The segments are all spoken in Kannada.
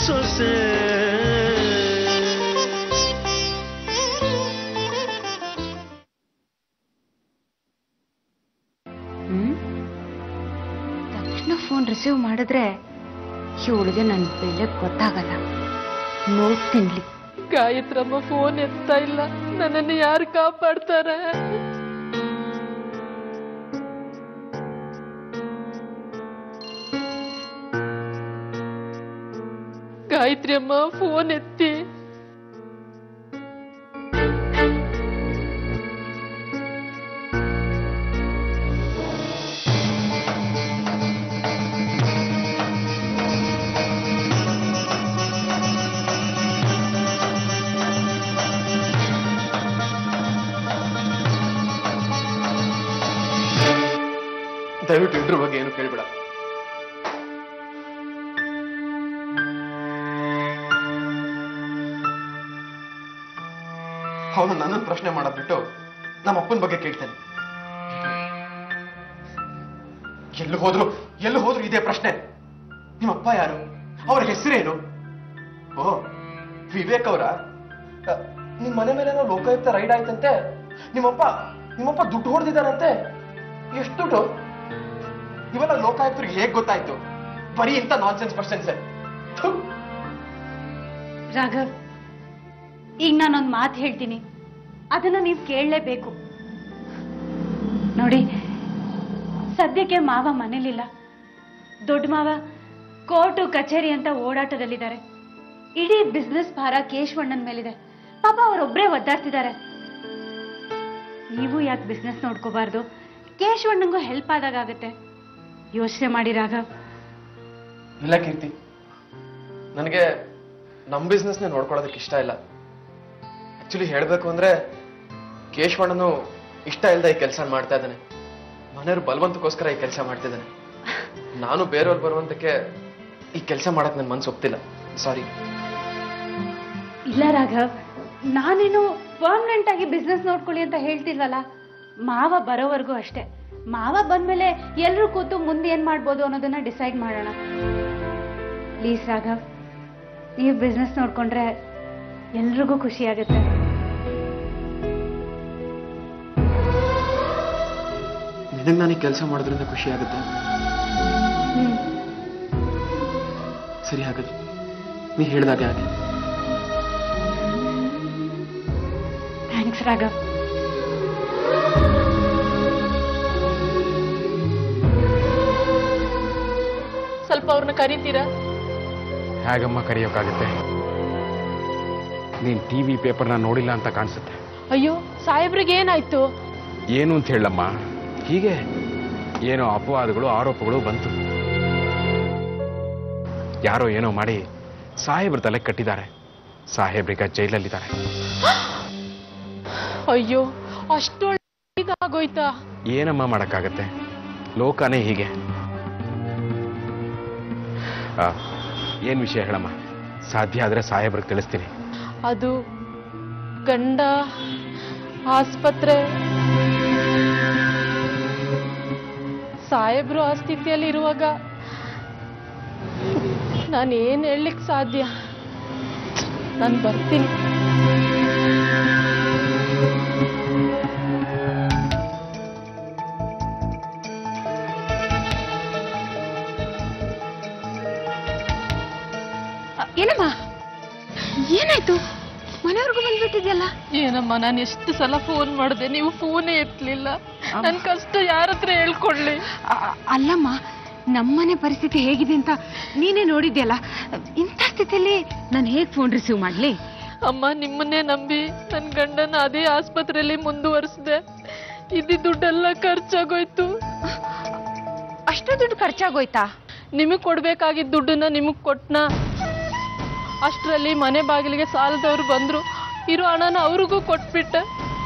ಸೊಸೆ ಹ್ಮ್ ತಕ್ಷಣ ಫೋನ್ ರಿಸೀವ್ ಮಾಡಿದ್ರೆ ಇವಳಿಗೆ ನನ್ನ ಬೆಲೆ ಗೊತ್ತಾಗಲ್ಲ ನೋಡ್ ತಿನ್ಲಿ ಗಾಯತ್ರಮ್ಮ ಫೋನ್ ಎತ್ತಾ ಇಲ್ಲ ನನ್ನನ್ನು ಯಾರು ಕಾಪಾಡ್ತಾರೆ ಗಾಯತ್ರಿ ಅಮ್ಮ ಫೋನ್ ಎತ್ತಿ ದಯವಿಟ್ಟು ಇದ್ರ ಬಗ್ಗೆ ಏನು ಕೇಳ್ಬೇಡ ಅವನು ನನ್ನನ್ನು ಪ್ರಶ್ನೆ ಮಾಡೋದ್ ಬಿಟ್ಟು ನಮ್ಮ ಅಪ್ಪನ ಬಗ್ಗೆ ಕೇಳ್ತಾನೆ ಎಲ್ಲಿ ಹೋದ್ರು ಎಲ್ಲಿ ಹೋದ್ರು ಇದೇ ಪ್ರಶ್ನೆ ನಿಮ್ಮ ಅಪ್ಪ ಯಾರು ಅವ್ರ ಹೆಸರೇನು ಓ ವಿವೇಕ್ ಅವರ ನಿಮ್ ಮನೆ ಮೇಲೆ ಲೋಕಾಯುಕ್ತ ರೈಡ್ ಆಯ್ತಂತೆ ನಿಮ್ಮಪ್ಪ ನಿಮ್ಮಪ್ಪ ದುಡ್ಡು ಹೊಡೆದಿದ್ದಾರಂತೆ ಎಷ್ಟು ದುಡ್ಡು ಇವೆಲ್ಲ ಲೋಕಾಯುಕ್ತರಿಗೆ ಹೇಗ್ ಗೊತ್ತಾಯ್ತು ಬರೀ ಇಂಥ ನಾನ್ಸೆನ್ಸ್ ಕ್ವಶನ್ಸ್ ರಾಘವ್ ಈಗ ನಾನೊಂದು ಮಾತು ಹೇಳ್ತೀನಿ ಅದನ್ನ ನೀವು ಕೇಳಲೇಬೇಕು ನೋಡಿ ಸದ್ಯಕ್ಕೆ ಮಾವ ಮನೇಲಿಲ್ಲ ದೊಡ್ಡ ಮಾವ ಕೋರ್ಟು ಕಚೇರಿ ಅಂತ ಓಡಾಟದಲ್ಲಿದ್ದಾರೆ ಇಡೀ ಬಿಸ್ನೆಸ್ ಭಾರ ಕೇಶವಣ್ಣನ ಮೇಲಿದೆ ಪಾಪ ಅವರೊಬ್ಬರೇ ಒದ್ದಾಡ್ತಿದ್ದಾರೆ ನೀವು ಯಾಕೆ ಬಿಸ್ನೆಸ್ ನೋಡ್ಕೋಬಾರ್ದು ಕೇಶವಣ್ಣಂಗೂ ಹೆಲ್ಪ್ ಆದಾಗತ್ತೆ ಯೋಚನೆ ಮಾಡಿ ರಾಘವ್ ಇಲ್ಲ ಕೀರ್ತಿ ನನಗೆ ನಮ್ಮ ಬಿಸ್ನೆಸ್ನೇ ನೋಡ್ಕೊಳ್ಳೋದಕ್ಕೆ ಇಷ್ಟ ಇಲ್ಲ ಆಕ್ಚುಲಿ ಹೇಳಬೇಕು ಅಂದ್ರೆ ಕೇಶವಣ್ಣನು ಇಷ್ಟ ಇಲ್ಲದ ಈ ಕೆಲಸ ಮಾಡ್ತಾ ಇದ್ದಾನೆ ಮನೆಯವ್ರು ಬಲವಂತಕ್ಕೋಸ್ಕರ ಈ ಕೆಲಸ ಮಾಡ್ತಿದ್ದಾನೆ ನಾನು ಬೇರೆಯವ್ರು ಬರುವಂತಕ್ಕೆ ಈ ಕೆಲಸ ಮಾಡಕ್ ನನ್ನ ಮನ್ಸು ಒಪ್ತಿಲ್ಲ ಸಾರಿ ಇಲ್ಲ ರಾಘವ್ ನಾನೇನು ಪರ್ಮನೆಂಟ್ ಆಗಿ ಬಿಸ್ನೆಸ್ ನೋಡ್ಕೊಳ್ಳಿ ಅಂತ ಹೇಳ್ತಿಲ್ವಲ್ಲ ಮಾವ ಬರೋವರೆಗೂ ಅಷ್ಟೇ ಮಾವ ಬಂದ್ಮೇಲೆ ಎಲ್ಲರೂ ಕೂತು ಮುಂದೆ ಏನ್ ಮಾಡ್ಬೋದು ಅನ್ನೋದನ್ನ ಡಿಸೈಡ್ ಮಾಡೋಣ ಪ್ಲೀಸ್ ರಾಘವ್ ನೀವು ಬಿಸ್ನೆಸ್ ನೋಡ್ಕೊಂಡ್ರೆ ಎಲ್ರಿಗೂ ಖುಷಿ ಆಗುತ್ತೆ ನಿನಗೆ ನಾನು ಈ ಕೆಲಸ ಮಾಡೋದ್ರಿಂದ ಖುಷಿ ಆಗುತ್ತೆ ಹ್ಮ್ ಸರಿ ಹಾಗಾದ್ರೆ ನೀ ಹೇಳ್ದಾಗೆ ಹಾಗೆ ಥ್ಯಾಂಕ್ಸ್ ರಾಘವ್ ಸ್ವಲ್ಪ ಅವ್ರನ್ನ ಕರಿತೀರಾ ಹೇಗಮ್ಮ ಕರೆಯೋಕ್ಕಾಗುತ್ತೆ ನೀನು ಟಿ ವಿ ಪೇಪರ್ನ ನೋಡಿಲ್ಲ ಅಂತ ಕಾಣಿಸುತ್ತೆ ಅಯ್ಯೋ ಸಾಹೇಬ್ರಿಗೆ ಏನಾಯ್ತು ಏನು ಅಂತ ಹೇಳಮ್ಮ ಹೀಗೆ ಏನೋ ಅಪವಾದಗಳು ಆರೋಪಗಳು ಬಂತು ಯಾರೋ ಏನೋ ಮಾಡಿ ಸಾಹೇಬ್ರ ತಲೆ ಕಟ್ಟಿದ್ದಾರೆ ಸಾಹೇಬ್ರೀಗ ಜೈಲಲ್ಲಿದ್ದಾರೆ ಅಯ್ಯೋ ಅಷ್ಟೊಳ್ಳೆ ಆಗೋಯ್ತಾ ಏನಮ್ಮ ಮಾಡೋಕ್ಕಾಗತ್ತೆ ಲೋಕನೇ ಹೀಗೆ ಆ, ಏನ್ ವಿಷಯ ಹೇಳಮ್ಮ ಸಾಧ್ಯ ಆದ್ರೆ ಸಾಹೇಬ್ರಿಗೆ ತಿಳಿಸ್ತೀನಿ ಅದು ಗಂಡ ಆಸ್ಪತ್ರೆ ಸಾಹೇಬ್ರು ಆ ಸ್ಥಿತಿಯಲ್ಲಿ ಇರುವಾಗ ನಾನು ಏನ್ ಹೇಳಲಿಕ್ಕೆ ಸಾಧ್ಯ ನಾನು ಬರ್ತೀನಿ ಏನಮ್ಮ ಏನಾಯ್ತು ಮನೆಯವ್ರಿಗೂ ಬಂದ್ಬಿಟ್ಟಿದ್ಯಲ್ಲ ಏನಮ್ಮ ನಾನು ಎಷ್ಟು ಸಲ ಫೋನ್ ಮಾಡಿದೆ ನೀವು ಫೋನೇ ಎತ್ತಲಿಲ್ಲ ನನ್ನ ಕಷ್ಟ ಯಾರ ಹತ್ರ ಹೇಳ್ಕೊಳ್ಳಿ ಅ- ಅಲ್ಲಮ್ಮ ನಮ್ಮನೆ ಪರಿಸ್ಥಿತಿ ಹೇಗಿದೆ ಅಂತ ನೀನೇ ನೋಡಿದ್ಯಲ್ಲ ಇಂಥ ಸ್ಥಿತಿಯಲ್ಲಿ ನಾನು ಹೇಗೆ ಫೋನ್ ರಿಸೀವ್ ಮಾಡ್ಲಿ ಅಮ್ಮ ನಿಮ್ಮನ್ನೇ ನಂಬಿ ನನ್ನ ಗಂಡನ ಅದೇ ಆಸ್ಪತ್ರೆಯಲ್ಲಿ ಮುಂದುವರಿಸಿದೆ ಇದ್ದಿ ದುಡ್ಡೆಲ್ಲ ಖರ್ಚಾಗೋಯ್ತು ಅಷ್ಟು ದುಡ್ಡು ಖರ್ಚಾಗೋಯ್ತಾ ನಿಮಗೆ ಕೊಡ್ಬೇಕಾಗಿದ್ದ ದುಡ್ಡನ್ನ ನಿಮಗೆ ಕೊಟ್ನ ಅಷ್ಟರಲ್ಲಿ ಮನೆ ಬಾಗಿಲಿಗೆ ಸಾಲದವ್ರು ಬಂದ್ರು ಇರೋ ಹಣನ ಅವ್ರಿಗೂ ಕೊಟ್ಬಿಟ್ಟೆ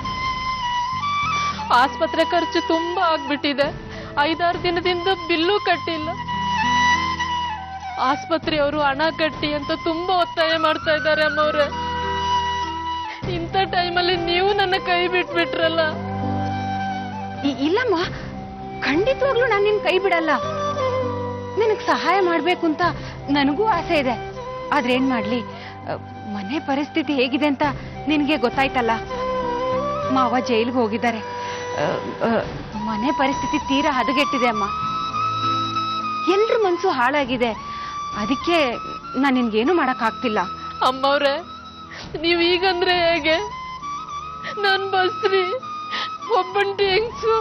ಆಸ್ಪತ್ರೆ ಖರ್ಚು ತುಂಬಾ ಆಗ್ಬಿಟ್ಟಿದೆ ಐದಾರು ದಿನದಿಂದ ಬಿಲ್ಲು ಕಟ್ಟಿಲ್ಲ ಆಸ್ಪತ್ರೆಯವರು ಹಣ ಕಟ್ಟಿ ಅಂತ ತುಂಬಾ ಒತ್ತಾಯ ಮಾಡ್ತಾ ಇದ್ದಾರೆ ಅಮ್ಮವ್ರೆ ಇಂಥ ಟೈಮಲ್ಲಿ ನೀವು ನನ್ನ ಕೈ ಬಿಟ್ಬಿಟ್ರಲ್ಲ ಇ- ಇಲ್ಲಮ್ಮ ಖಂಡಿತವಾಗ್ಲೂ ನಾನು ನಿನ್ ಕೈ ಬಿಡಲ್ಲ ನಿನಗ್ ಸಹಾಯ ಮಾಡ್ಬೇಕು ಅಂತ ನನಗೂ ಆಸೆ ಇದೆ ಆದ್ರೆ ಏನ್ ಮಾಡ್ಲಿ ಆ, ಮನೆ ಪರಿಸ್ಥಿತಿ ಹೇಗಿದೆ ಅಂತ ನಿನಗೆ ಗೊತ್ತಾಯ್ತಲ್ಲ ಮಾವ ಜೈಲಿಗೆ ಹೋಗಿದ್ದಾರೆ ಆ, ಆ, ಮನೆ ಪರಿಸ್ಥಿತಿ ತೀರಾ ಹದಗೆಟ್ಟಿದೆ ಅಮ್ಮ ಎಲ್ರ ಮನ್ಸು ಹಾಳಾಗಿದೆ ಅದಕ್ಕೆ ನಾನು ನಿನ್ಗೇನು ಮಾಡಕ್ಕಾಗ್ತಿಲ್ಲ ಅಮ್ಮವ್ರೆ ನೀವ್ ಈಗಂದ್ರೆ ಹೇಗೆ ನಾನ್ ಬಸ್ರಿ ಒಬ್ಬಂಟಿ ಹೆಂಗ್ಸು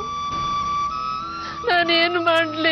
ನಾನೇನು ಮಾಡ್ಲಿ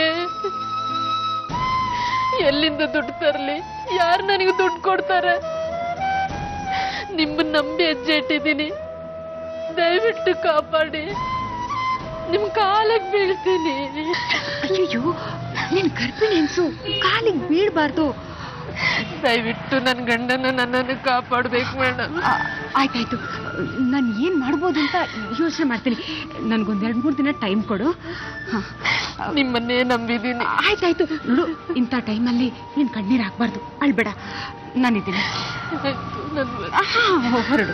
ಎಲ್ಲಿಂದ ದುಡ್ಡು ತರ್ಲಿ ಯಾರು ನನಗೆ ದುಡ್ಡು ಕೊಡ್ತಾರೆ ನಿಮ್ಮನ್ನ ನಂಬಿ ಹೆಜ್ಜೆ ಇಟ್ಟಿದ್ದೀನಿ ದಯವಿಟ್ಟು ಕಾಪಾಡಿ ನಿಮ್ ಕಾಲಕ್ಕೆ ಬೀಳ್ತೀನಿ ಅಯ್ಯೋ ನಿನ್ ಗರ್ಭಿಣಿ ಹೆಂಗ್ಸು ಕಾಲಿಗೆ ಬೀಳ್ಬಾರ್ದು ದಯವಿಟ್ಟು ನನ್ನ ಗಂಡನ ನನ್ನನ್ನು ಕಾಪಾಡ್ಬೇಕು ಮೇಡಮ್ ಆ- ಆಯ್ತಾಯ್ತು ನಾನು ಏನ್ ಮಾಡ್ಬೋದು ಅಂತ ಯೋಚನೆ ಮಾಡ್ತೀನಿ ನನ್ಗೊಂದ್ ಎರಡ್ ಮೂರ್ ದಿನ ಟೈಮ್ ಕೊಡು ಹ. ನಿಮ್ಮನ್ನೇ ನಂಬಿದ್ದೀನಿ ಆಯ್ತಾಯ್ತು ನೋಡು ಇಂಥ ಟೈಮಲ್ಲಿ ನೀನ್ ಕಣ್ಣೀರ್ ಹಾಕ್ಬಾರ್ದು ಅಳ್ಬೇಡ ನಾನಿದ್ದೀನಿ ನನ್ ಆಹಾ, ಹೊರಡು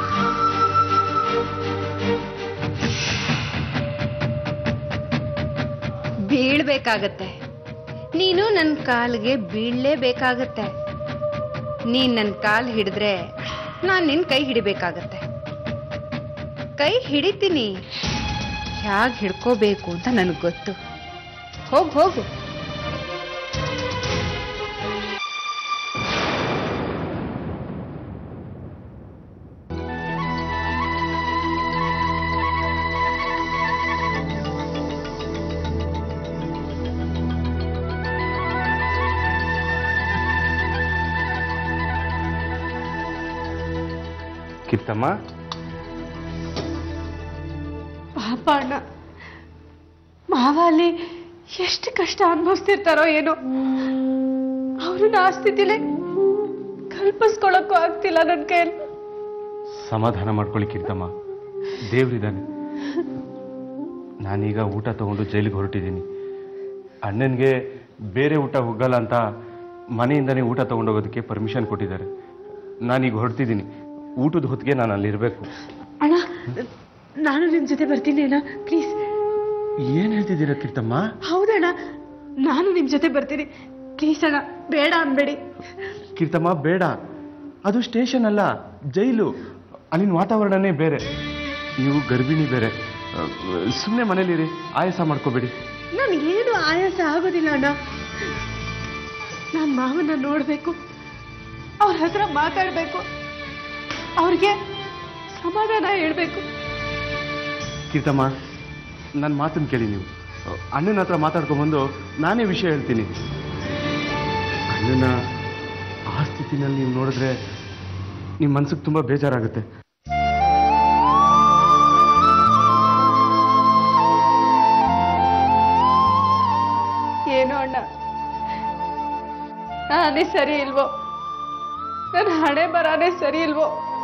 ಬೀಳ್ಬೇಕಾಗತ್ತೆ ನೀನು ನನ್ನ ಕಾಲಿಗೆ ಬೀಳ್ಲೇಬೇಕಾಗತ್ತೆ ನೀನ್ ನನ್ನ ಕಾಲ್ ಹಿಡಿದ್ರೆ ನಾನ್ ನಿನ್ ಕೈ ಹಿಡಿಬೇಕಾಗತ್ತೆ ಕೈ ಹಿಡಿತೀನಿ ಹೇಗೆ ಹಿಡ್ಕೋಬೇಕು ಅಂತ ನನಗೆ ಗೊತ್ತು ಹೋಗು ಹೋಗು ಕಿತ್ತಮ್ಮ ಪಾಪ ಅಣ್ಣ ಮಾವ ಅಲ್ಲಿ ಎಷ್ಟು ಕಷ್ಟ ಅನುಭವಿಸ್ತಿರ್ತಾರೋ ಏನೋ ಅವ್ರನ್ನ ಆ ಸ್ಥಿತಿಲೇ ಕಲ್ಪಿಸ್ಕೊಳಕ್ಕೂ ಆಗ್ತಿಲ್ಲ ನನ್ನ ಕೈಯಲ್ಲಿ ಸಮಾಧಾನ ಮಾಡ್ಕೊಳ್ಳಿ ಕಿರ್ತಮ್ಮ ದೇವ್ರಿದ್ದಾನೆ ನಾನೀಗ ಊಟ ತಗೊಂಡು ಜೈಲಿಗೆ ಹೊರಟಿದ್ದೀನಿ ಅಣ್ಣನಿಗೆ ಬೇರೆ ಊಟ ಹೋಗಲ್ಲ ಅಂತ ಮನೆಯಿಂದನೇ ಊಟ ತಗೊಂಡೋಗೋದಕ್ಕೆ ಪರ್ಮಿಷನ್ ಕೊಟ್ಟಿದ್ದಾರೆ ನಾನೀಗ ಹೊರಡ್ತಿದ್ದೀನಿ ಊಟದ ಹೊತ್ತಿಗೆ ನಾನು ಅಲ್ಲಿರಬೇಕು ಅಣ್ಣ ನಾನು ನಿಮ್ ಜೊತೆ ಬರ್ತೀನಿ ಅಣ್ಣ ಪ್ಲೀಸ್ ಏನು ಹೇಳ್ತಿದ್ದೀರಾ ಕಿರ್ತಮ್ಮ ಹೌದಣ್ಣ ನಾನು ನಿಮ್ ಜೊತೆ ಬರ್ತೀನಿ ಪ್ಲೀಸ್ ಅಣ್ಣ ಬೇಡ ಅನ್ಬೇಡಿ ಕಿರ್ತಮ್ಮ ಬೇಡ ಅದು ಸ್ಟೇಷನ್ ಅಲ್ಲ ಜೈಲು ಅಲ್ಲಿನ ವಾತಾವರಣನೇ ಬೇರೆ ನೀವು ಗರ್ಭಿಣಿ ಬೇರೆ ಸುಮ್ಮನೆ ಮನೇಲಿರಿ ಆಯಾಸ ಮಾಡ್ಕೋಬೇಡಿ ನನಗೇನು ಆಯಾಸ ಆಗೋದಿಲ್ಲ ಅಣ್ಣ ನಾನು ಮಾವನ್ನ ನೋಡ್ಬೇಕು ಅವ್ರ ಹತ್ರ ಮಾತಾಡ್ಬೇಕು ಅವ್ರಿಗೆ ಸಮಾಧಾನ ಹೇಳ್ಬೇಕು ಕೀರ್ತಮ್ಮ ನನ್ನ ಮಾತನ್ನು ಕೇಳಿ ನೀವು ಅಣ್ಣನ ಹತ್ರ ಮಾತಾಡ್ಕೊಂಬಂದು ನಾನೇ ವಿಷಯ ಹೇಳ್ತೀನಿ ಅಣ್ಣನ ಆ ಸ್ಥಿತಿನಲ್ಲಿ ನೀವು ನೋಡಿದ್ರೆ ನಿಮ್ಮ ಮನ್ಸಿಗೆ ತುಂಬ ಬೇಜಾರಾಗುತ್ತೆ ಏನೋ ಅಣ್ಣ ನಾನೇ ಸರಿ ಇಲ್ವೋ ನನ್ನ ಹಣೆ ಬರಾನೇ ಸರಿ ಇಲ್ವೋ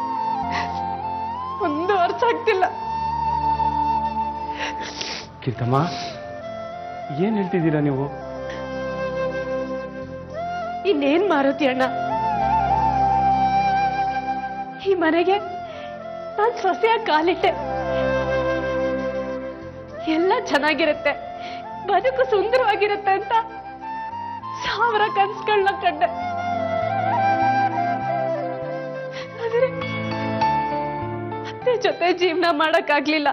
ಒಂದು ವರ್ಷ ಆಗ್ತಿಲ್ಲ ಕೀರ್ತಮ್ಮ ಏನು ಹೇಳ್ತಿದ್ದೀರಾ ನೀವು ಇನ್ನೇನ್ ಮಾರುತಿ ಅಣ್ಣ ಈ ಮನೆಗೆ ನಾನ್ ಸೊಸೆಯಾಗಿ ಕಾಲಿಟ್ಟೆ ಎಲ್ಲ ಚೆನ್ನಾಗಿರುತ್ತೆ ಬದುಕು ಸುಂದರವಾಗಿರುತ್ತೆ ಅಂತ ಸಾವಿರ ಕನ್ಸುಗಳನ್ನ ಕಂಡೆ ಆದ್ರೆ ಅತ್ತೆ ಜೊತೆ ಜೀವನ ಮಾಡಕ್ಕಾಗ್ಲಿಲ್ಲ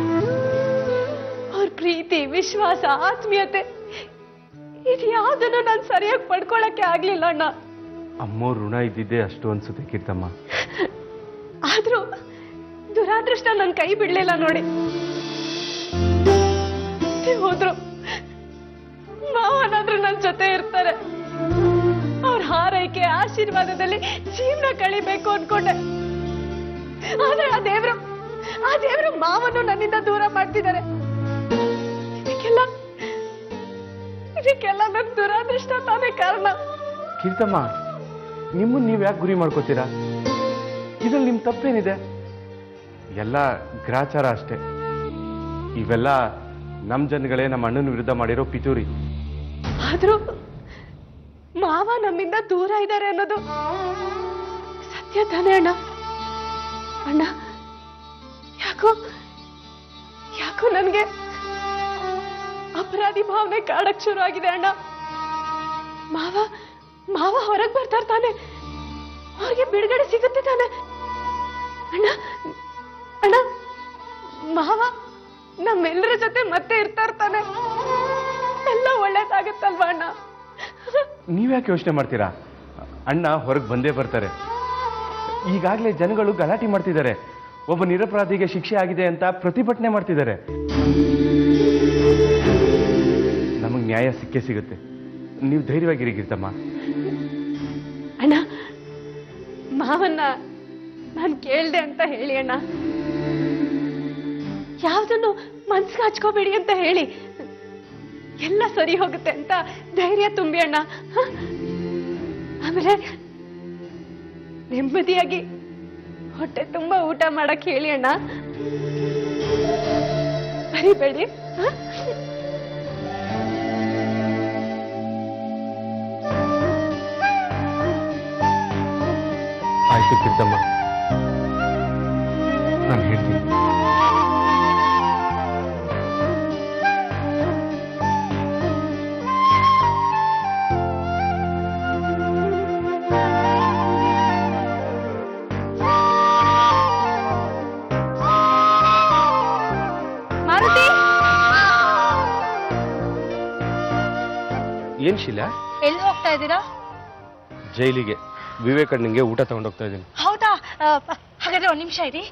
ಅವ್ರ ಪ್ರೀತಿ ವಿಶ್ವಾಸ ಆತ್ಮೀಯತೆ ಇದ್ಯಾವುದನ್ನು ನಾನು ಸರಿಯಾಗಿ ಪಡ್ಕೊಳಕ್ಕೆ ಆಗ್ಲಿಲ್ಲ ಅಣ್ಣ ಅಮ್ಮೋರ್ ಋಣ ಇದ್ದಿದ್ದೇ ಅಷ್ಟು ಅನ್ಸುತ್ತೆ ಕೀರ್ತಮ್ಮ ಆದ್ರೂ ದುರಾದೃಷ್ಟ ನನ್ ಕೈ ಬಿಡ್ಲಿಲ್ಲ ನೋಡಿ ಅತ್ತೆ ಹೋದ್ರು ಮಾವನಾದ್ರೂ ನನ್ ಜೊತೆ ಇರ್ತಾರೆ ಅವ್ರ ಹಾರೈಕೆ ಆಶೀರ್ವಾದದಲ್ಲಿ ಜೀವನ ಕಳಿಬೇಕು ಅನ್ಕೊಂಡೆ ಆದ್ರೆ ಆ ದೇವ್ರು ಆ ದೇವ್ರು ಮಾವನ್ನು ನನ್ನಿಂದ ದೂರ ಮಾಡ್ತಿದ್ದಾರೆ ಇದಕ್ಕೆಲ್ಲ ಇದಕ್ಕೆಲ್ಲ ನನ್ ದುರಾದೃಷ್ಟ ತಾನೇ ಕಾರಣ ಕೀರ್ತಮ್ಮ ನಿಮ್ಮನ್ನ ನೀವು ಯಾಕೆ ಗುರಿ ಮಾಡ್ಕೋತೀರಾ ಇದ್ರಲ್ಲಿ ನಿಮ್ಮ ತಪ್ಪೇನಿದೆ ಎಲ್ಲ ಗ್ರಾಚಾರ ಅಷ್ಟೇ ಇವೆಲ್ಲ ನಮ್ಮ ಜನಗಳೇ ನಮ್ಮ ಅಣ್ಣನ ವಿರುದ್ಧ ಮಾಡಿರೋ ಪಿತೂರಿ ಆದ್ರೂ ಮಾವ ನಮ್ಮಿಂದ ದೂರ ಇದ್ದಾರೆ ಅನ್ನೋದು ಸತ್ಯ ತಾನೇ ಅಣ್ಣ ಅಣ್ಣ ಯಾಕೋ ಯಾಕೋ ನನ್ಗೆ ಅಪರಾಧಿ ಭಾವನೆ ಕಾಡಕ್ ಶುರು ಆಗಿದೆ ಅಣ್ಣ ಮಾವ ಮಾವ ಹೊರಗೆ ಬರ್ತಾರೆ ತಾನೆ ಅವ್ರಿಗೆ ಬಿಡುಗಡೆ ಸಿಗುತ್ತೆ ತಾನೆ ಅಣ್ಣ ಅಣ್ಣ ಮಾವ ನಮ್ಮೆಲ್ಲರ ಜೊತೆ ಮತ್ತೆ ಇರ್ತಾ ಇರ್ತಾನೆ ಎಲ್ಲ ಒಳ್ಳೇದಾಗತ್ತಲ್ವಾ ಅಣ್ಣ ನೀವ್ಯಾಕೆ ಯೋಚನೆ ಮಾಡ್ತೀರಾ ಅಣ್ಣ ಹೊರಗೆ ಬಂದೇ ಬರ್ತಾರೆ ಈಗಾಗಲೇ ಜನಗಳು ಗಲಾಟೆ ಮಾಡ್ತಿದ್ದಾರೆ ಒಬ್ಬ ನಿರಪರಾಧಿಗೆ ಶಿಕ್ಷೆ ಆಗಿದೆ ಅಂತ ಪ್ರತಿಭಟನೆ ಮಾಡ್ತಿದ್ದಾರೆ ನಮಗೆ ನ್ಯಾಯ ಸಿಕ್ಕೇ ಸಿಗುತ್ತೆ ನೀವು ಧೈರ್ಯವಾಗಿರಿ ಕೀರ್ತಮ್ಮ ಅಣ್ಣ ಮಾವನ್ನ ನಾನು ಕೇಳ್ದೆ ಅಂತ ಹೇಳಿ ಅಣ್ಣ ಯಾವ್ದನ್ನು ಮನ್ಸಿಗೆ ಹಚ್ಕೋಬೇಡಿ ಅಂತ ಹೇಳಿ ಎಲ್ಲ ಸರಿ ಹೋಗುತ್ತೆ ಅಂತ ಧೈರ್ಯ ತುಂಬಿ ಅಣ್ಣ ಹ? ಆಮೇಲೆ ನೆಮ್ಮದಿಯಾಗಿ ಹೊಟ್ಟೆ ತುಂಬಾ ಊಟ ಮಾಡಕ್ ಹೇಳಿ ಅಣ್ಣ ಬರಿಬೇಡಿ ಹ? ಆಯ್ತು ಕೀರ್ತಮ್ಮ ನಾನು ಹೇಳ್ತೀನಿ ಮಾರುತಿ ಏನ್ ಶೀಲಾ ಎಲ್ಲಿ ಹೋಗ್ತಾ ಇದ್ದೀರಾ ಜೈಲಿಗೆ ವಿವೇಕಣ್ಣಂಗೆ ಊಟ ತಗೊಂಡೋಗ್ತಾ ಇದ್ದೀನಿ ಹೌದಾ ಆ, ಹಾಗಾದ್ರೆ ಒಂದ್ ನಿಮಿಷ ಇರಿ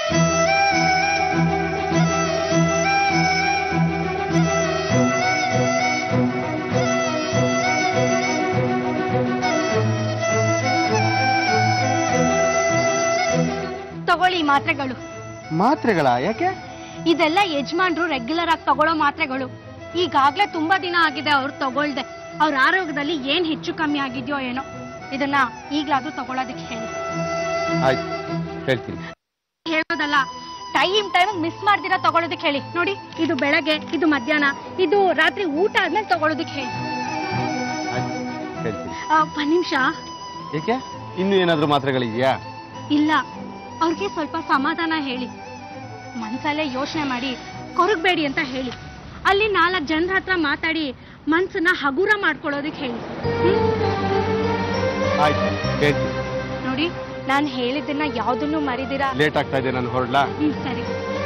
ತಗೊಳ್ಳಿ ಈ ಮಾತ್ರೆಗಳು ಮಾತ್ರೆಗಳ ಯಾಕೆ ಇದೆಲ್ಲ ಯಜಮಾನ್ರು ರೆಗ್ಯುಲರ್ ಆಗಿ ತಗೊಳ್ಳೋ ಮಾತ್ರೆಗಳು ಈಗಾಗ್ಲೇ ತುಂಬಾ ದಿನ ಆಗಿದೆ ಅವ್ರು ತಗೊಳ್ದೆ ಅವ್ರ ಆರೋಗ್ಯದಲ್ಲಿ ಏನ್ ಹೆಚ್ಚು ಕಮ್ಮಿ ಆಗಿದ್ಯೋ ಏನೋ ಇದನ್ನ ಈಗ್ಲಾದ್ರೂ ತಗೊಳ್ಳೋದಕ್ಕೆ ಹೇಳಿ ಆಯ್ತು ಹೇಳ್ತೀನಿ ಹೇಳೋದಲ್ಲ ಟೈಮ್ ಟೈಮ್ ಮಿಸ್ ಮಾಡ್ದಿರಾ ತಗೊಳ್ಳೋದಕ್ಕೆ ಹೇಳಿ ನೋಡಿ ಇದು ಬೆಳಗ್ಗೆ ಇದು ಮಧ್ಯಾಹ್ನ ಇದು ರಾತ್ರಿ ಊಟ ಆದ್ಮೇಲೆ ತಗೊಳ್ಳೋದಕ್ಕೆ ಹೇಳಿ ಆಯ್ತು ಹೇಳ್ತೀನಿ ಆ, ಒಂದ್ ನಿಮಿಷ ಏಕೆ ಇನ್ನೂ ಏನಾದರೂ ಮಾತ್ರೆಗಳಿದೆಯಾ ಇಲ್ಲ ಅವ್ರಿಗೆ ಸ್ವಲ್ಪ ಸಮಾಧಾನ ಹೇಳಿ ಮನ್ಸಲ್ಲೇ ಯೋಚನೆ ಮಾಡಿ ಕೊರಗಬೇಡಿ ಅಂತ ಹೇಳಿ ಅಲ್ಲಿ ನಾಲ್ಕು ಜನರ ಹತ್ರ ಮಾತಾಡಿ ಮನ್ಸನ್ನ ಹಗುರ ಮಾಡ್ಕೊಳ್ಳೋದಕ್ಕೆ ಹೇಳಿ ಹ್ಮ್? ಆಯ್ತು ಹೇಳ್ತೀನಿ ನೋಡಿ ನಾನು ಹೇಳಿದ್ದನ್ನ ಯಾವ್ದನ್ನು ಮರಿದಿರಾ ಲೇಟ್ ಆಗ್ತಾ ಇದೆ ನಾನು ಹೊರಡ್ಲಾ ಹ್ಮ್ ಸರಿ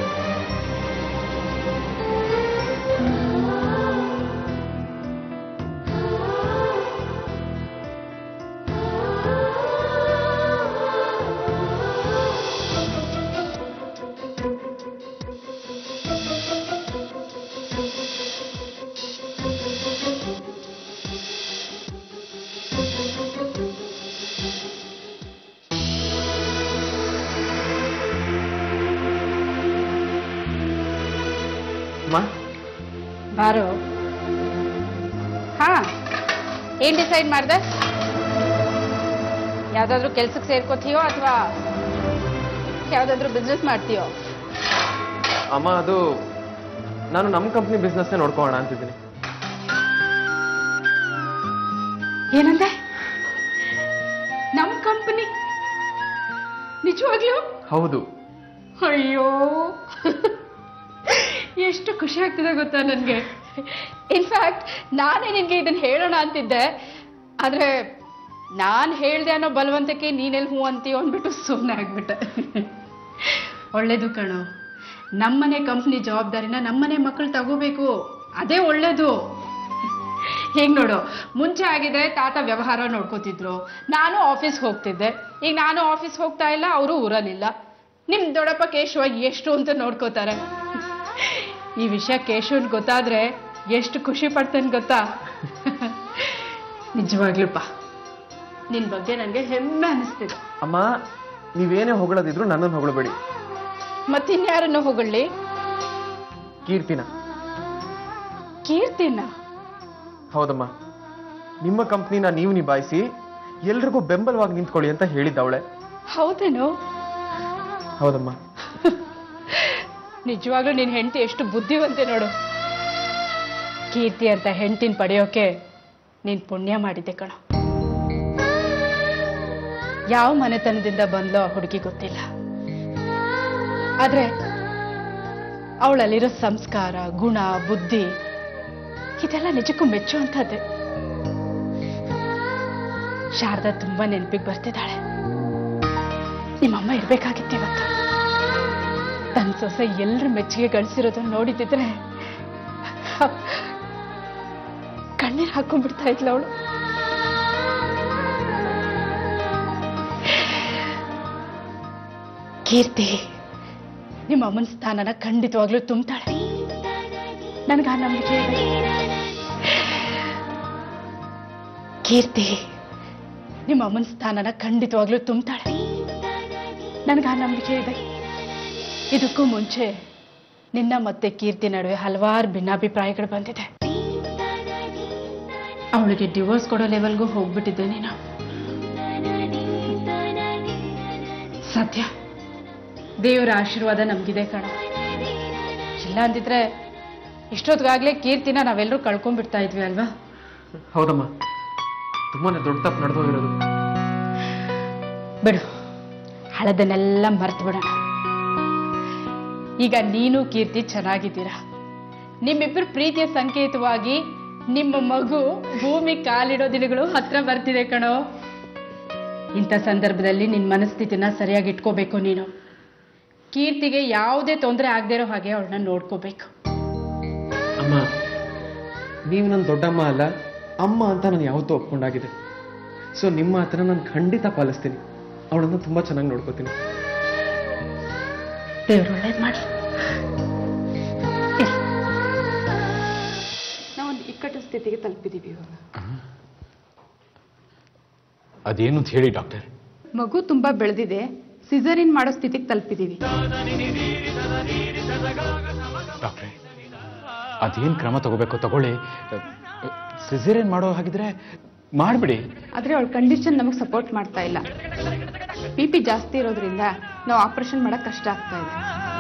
ಅಮ್ಮ ಬಾರೋ ಹಾ ಏನ್ ಡಿಸೈಡ್ ಮಾಡ್ದೆ ಯಾವ್ದಾದ್ರು ಕೆಲ್ಸಕ್ಕೆ ಸೇರ್ಕೋತೀಯೋ ಅಥವಾ ಯಾವ್ದಾದ್ರು ಬಿಸ್ನೆಸ್ ಮಾಡ್ತೀಯೋ ಅಮ್ಮ ಅದು ನಾನು ನಮ್ಮ ಕಂಪ್ನಿ ಬಿಸ್ನೆಸ್ನೇ ನೋಡ್ಕೊಳ್ಳೋಣ ಅಂತಿದ್ದೀನಿ ಏನಂದೆ ನಮ್ ಕಂಪನಿ ನಿಜವಾಗ್ಲೂ ಹೌದು ಅಯ್ಯೋ ಎಷ್ಟು ಖುಷಿ ಆಗ್ತಿದೆ ಗೊತ್ತಾ ನನಗೆ ಇನ್ಫ್ಯಾಕ್ಟ್ ನಾನೇ ನಿನಗೆ ಇದನ್ನ ಹೇಳೋಣ ಅಂತಿದ್ದೆ ಆದ್ರೆ ನಾನು ಹೇಳ್ದೆ ಅನ್ನೋ ಬಲವಂತಕ್ಕೆ ನೀನೆಲ್ಲಿ ಹೂ ಅಂತೀಯೋ ಅಂದ್ಬಿಟ್ಟು ಸುಮ್ಮನೆ ಆಗ್ಬಿಟ್ಟೆ ಒಳ್ಳೇದು ಕಣೋ ನಮ್ಮನೆ ಕಂಪ್ನಿ ಜವಾಬ್ದಾರಿನ ನಮ್ಮನೆ ಮಕ್ಕಳು ತಗೋಬೇಕು ಅದೇ ಒಳ್ಳೇದು ಹೇಗ್ ನೋಡು ಮುಂಚೆ ಆಗಿದ್ರೆ ತಾತ ವ್ಯವಹಾರ ನೋಡ್ಕೋತಿದ್ರು ನಾನು ಆಫೀಸ್ ಹೋಗ್ತಿದ್ದೆ ಈಗ ನಾನು ಆಫೀಸ್ ಹೋಗ್ತಾ ಇಲ್ಲ ಅವರು ಊರಲ್ಲಿಲ್ಲ ನಿಮ್ ದೊಡ್ಡಪ್ಪ ಕೇಶವ ಎಷ್ಟು ಅಂತ ನೋಡ್ಕೋತಾರೆ ಈ ವಿಷಯ ಕೇಶವನ್ ಗೊತ್ತಾದ್ರೆ ಎಷ್ಟು ಖುಷಿ ಪಡ್ತೇನೆ ಗೊತ್ತಾ ನಿಜವಾಗ್ಲೂಪ್ಪ ನಿನ್ ಬಗ್ಗೆ ನನಗೆ ಹೆಮ್ಮೆ ಅನಿಸ್ತಿದೆ ಅಮ್ಮ ನೀವೇನೇ ಹೊಗಳದಿದ್ರು ನನ್ನನ್ನು ಹೊಗಳಬೇಡಿ ಮತ್ತಿನ್ಯಾರನ್ನು ಹೊಗಳ್ಳಿ ಕೀರ್ತಿನ ಕೀರ್ತಿನ ಹೌದಮ್ಮ ನಿಮ್ಮ ಕಂಪ್ನಿನ ನೀವು ನಿಭಾಯಿಸಿ ಎಲ್ರಿಗೂ ಬೆಂಬಲವಾಗಿ ನಿಂತ್ಕೊಳ್ಳಿ ಅಂತ ಹೇಳಿದ್ದವಳೆ ಹೌದೇನೋ ಹೌದಮ್ಮ ನಿಜವಾಗ್ಲೂ ನಿನ್ ಹೆಂಡತಿ ಎಷ್ಟು ಬುದ್ಧಿವಂತೆ ನೋಡು ಕೀರ್ತಿ ಅಂತ ಹೆಂಡತಿನ ಪಡೆಯೋಕೆ ನೀನ್ ಪುಣ್ಯ ಮಾಡಿದ್ದೆ ಕಣ ಯಾವ ಮನೆತನದಿಂದ ಬಂದ್ಲೋ ಆ ಹುಡುಗಿ ಗೊತ್ತಿಲ್ಲ ಆದ್ರೆ ಅವಳಲ್ಲಿರೋ ಸಂಸ್ಕಾರ ಗುಣ ಬುದ್ಧಿ ಇದೆಲ್ಲ ನಿಜಕ್ಕೂ ಮೆಚ್ಚುವಂಥದ್ದೇ ಶಾರದಾ ತುಂಬಾ ನೆನಪಿಗೆ ಬರ್ತಿದ್ದಾಳೆ ನಿಮ್ಮಮ್ಮ ಇರ್ಬೇಕಾಗಿತ್ತು ಇವತ್ತು ತನ್ನ ಸೊಸೆ ಎಲ್ಲರ ಮೆಚ್ಚುಗೆ ಗಳಿಸಿರೋದನ್ನ ನೋಡಿದ್ದಿದ್ರೆ ಕಣ್ಣೀರು ಹಾಕೊಂಡ್ಬಿಡ್ತಾ ಇದ್ಲ ಅವಳು ಕೀರ್ತಿ ನಿಮ್ಮ ಅಮ್ಮನ ಸ್ಥಾನನ ಖಂಡಿತವಾಗ್ಲೂ ತುಂಬ್ತಾಳೆ ನನಗೆ ಆ ನಂಬಿಕೆ ಇದೆ ಕೀರ್ತಿ ನಿಮ್ಮ ಅಮ್ಮನ ಸ್ಥಾನನ ಖಂಡಿತವಾಗ್ಲೂ ತುಂಬ್ತಾಳೆ ನನಗೆ ಆ ನಂಬಿಕೆ ಇದೆ ಇದಕ್ಕೂ ಮುಂಚೆ ನಿನ್ನ ಮತ್ತೆ ಕೀರ್ತಿ ನಡುವೆ ಹಲವಾರು ಭಿನ್ನಾಭಿಪ್ರಾಯಗಳು ಬಂದಿದೆ ಅವಳಿಗೆ ಡಿವೋರ್ಸ್ ಕೊಡೋ ಲೆವೆಲ್ಗೂ ಹೋಗ್ಬಿಟ್ಟಿದ್ದೆ ನೀನು ಸತ್ಯ ದೇವರ ಆಶೀರ್ವಾದ ನಮ್ಗಿದೆ ಕಣ ಇಲ್ಲ ಅಂದಿದ್ರೆ ಇಷ್ಟೊತ್ತಿಗಾಗ್ಲೇ ಕೀರ್ತಿನ ನಾವೆಲ್ಲರೂ ಕಳ್ಕೊಂಡ್ಬಿಡ್ತಾ ಇದ್ವಿ ಅಲ್ವಾ ಹೌದಮ್ಮ ತುಂಬಾನೇ ದೊಡ್ಡ ತಪ್ಪು ನಡೆದೋಗಿರೋದು ಬಿಡು ಹಳದನ್ನೆಲ್ಲ ಮರ್ತು ಬಿಡೋಣ ಈಗ ನೀನು ಕೀರ್ತಿ ಚೆನ್ನಾಗಿದ್ದೀರಾ ನಿಮ್ಮಿಬ್ಬರು ಪ್ರೀತಿಯ ಸಂಕೇತವಾಗಿ ನಿಮ್ಮ ಮಗು ಭೂಮಿ ಕಾಲಿಡೋ ದಿನಗಳು ಹತ್ರ ಬರ್ತಿದೆ ಕಣೋ ಇಂಥ ಸಂದರ್ಭದಲ್ಲಿ ನಿನ್ನ ಮನಸ್ಥಿತಿನ ಸರಿಯಾಗಿ ಇಟ್ಕೋಬೇಕು ನೀನು ಕೀರ್ತಿಗೆ ಯಾವುದೇ ತೊಂದರೆ ಆಗದೇ ಇರೋ ಹಾಗೆ ಅವಳನ್ನ ನೋಡ್ಕೋಬೇಕು ಅಮ್ಮ ನೀವು ನನ್ನ ದೊಡ್ಡಮ್ಮ ಅಲ್ಲ ಅಮ್ಮ ಅಂತ ನಾನು ಯಾವತ್ತೂ ಒಪ್ಕೊಂಡಾಗಿದೆ ಸೊ ನಿಮ್ಮ ಹತ್ರ ನಾನು ಖಂಡಿತ ಪಾಲಿಸ್ತೀನಿ ಅವಳನ್ನು ತುಂಬಾ ಚೆನ್ನಾಗಿ ನೋಡ್ಕೋತೀನಿ ದೇವ್ರು ಒಳ್ಳೇದು ಮಾಡಿ ನಾವೊಂದು ಇಕ್ಕಟ್ಟು ಸ್ಥಿತಿಗೆ ತಲುಪಿದ್ದೀವಿ ಇವಾಗ ಅದೇನು ಅಂತ ಹೇಳಿ ಡಾಕ್ಟರ್ ಮಗು ತುಂಬಾ ಬೆಳೆದಿದೆ ಸಿಸರಿನ್ ಮಾಡೋ ಸ್ಥಿತಿಗೆ ತಲುಪಿದ್ದೀವಿ ಡಾಕ್ಟ್ರೆ ಅದೇನು ಕ್ರಮ ತಗೋಬೇಕೋ ತಗೊಳ್ಳಿ ಸಿಸೇರಿಯನ್ ಮಾಡೋ ಹಾಗಿದ್ರೆ ಮಾಡಿಬಿಡಿ ಆದ್ರೆ ಅವಳ ಕಂಡೀಷನ್ ನಮಗೆ ಸಪೋರ್ಟ್ ಮಾಡ್ತಾ ಇಲ್ಲ ಬಿ ಪಿ ಜಾಸ್ತಿ ಇರೋದ್ರಿಂದ ನಾವು ಆಪರೇಷನ್ ಮಾಡಕ್ ಕಷ್ಟ ಆಗ್ತಾ ಇದೆ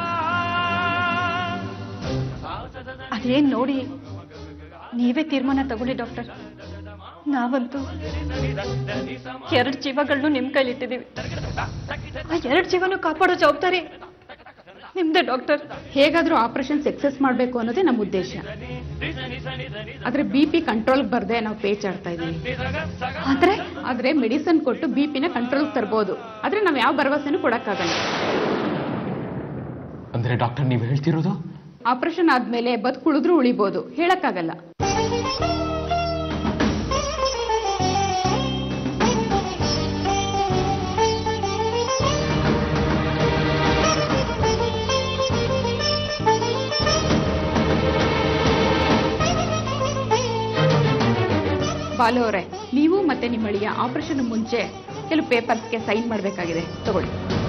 ಅದೇನ್ ನೋಡಿ ನೀವೇ ತೀರ್ಮಾನ ತಗೊಳ್ಳಿ ಡಾಕ್ಟರ್ ನಾವಂತೂ ಎರಡು ಜೀವಗಳನ್ನು ನಿಮ್ ಕೈಲಿಟ್ಟಿದ್ದೀವಿ ಆ ಎರಡು ಜೀವನ ಕಾಪಾಡೋ ಜವಾಬ್ದಾರಿ ನಿಮ್ದೇ ಡಾಕ್ಟರ್ ಹೇಗಾದ್ರೂ ಆಪರೇಷನ್ ಸಕ್ಸಸ್ ಮಾಡಬೇಕು ಅನ್ನೋದೇ ನಮ್ಮ ಉದ್ದೇಶ ಆದ್ರೆ ಬಿ ಪಿ ಕಂಟ್ರೋಲ್ ಬರ್ದೆ ನಾವು ಪೇಚಾಡ್ತಾ ಇದೀವಿ ಆದ್ರೆ ಆದ್ರೆ ಮೆಡಿಸನ್ ಕೊಟ್ಟು ಬಿ ಪಿನ ಕಂಟ್ರೋಲ್ ತರ್ಬೋದು ಆದ್ರೆ ನಾವ್ ಯಾವ ಭರವಸೆನೂ ಕೊಡಕ್ಕಾಗಲ್ಲ ಅಂದ್ರೆ ಡಾಕ್ಟರ್ ನೀವು ಹೇಳ್ತಿರೋದು ಆಪರೇಷನ್ ಆದ್ಮೇಲೆ ಬದುಕುಳಿದ್ರು ಉಳಿಬೋದು ಹೇಳಕ್ಕಾಗಲ್ಲ ಬಾಲು ಅವರೇ ನೀವು ಮತ್ತೆ ನಿಮ್ಮ ಅಳಿಯ ಆಪರೇಷನ್ ಮುಂಚೆ ಕೆಲವು ಪೇಪರ್ಸ್ಗೆ ಸೈನ್ ಮಾಡಬೇಕಾಗಿದೆ ತಗೊಳ್ಳಿ